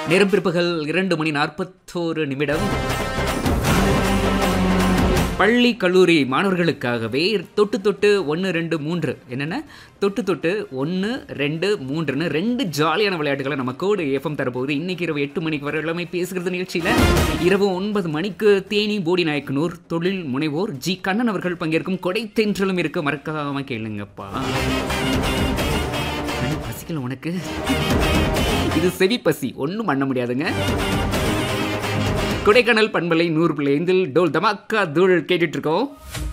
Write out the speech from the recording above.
நேரம் பிற்பகல் இரண்டு மணி நாற்பத்தோரு நிமிடம் பள்ளி கல்லூரி மாணவர்களுக்காகவே தொட்டு தொட்டு ஒன்று ரெண்டு மூன்று என்னென்ன தொட்டு தொட்டு ஒன்று ரெண்டு மூன்றுன்னு ரெண்டு ஜாலியான விளையாட்டுகளை நம்ம கோடு எஃப்எம் தரப்போகுது இன்னைக்கு இரவு எட்டு மணிக்கு வர எல்லாமே பேசுகிறது நிகழ்ச்சியில் இரவு ஒன்பது மணிக்கு தேனி போடி நாயக்கனூர் தொழில் முனைவோர் ஜி கண்ணன் அவர்கள் பங்கேற்கும் கொடை தென்றலும் இருக்க மறக்காம கேளுங்கப்பா கண்ணு பசிக்கல உனக்கு இது செவி பசி ஒன்றும் பண்ண முடியாதுங்க கொடைக்கானல் பண்பலை நூறு பிள்ளை இதில் டோல் தமாக்கா தூள் கேட்டுட்டு இருக்கோம்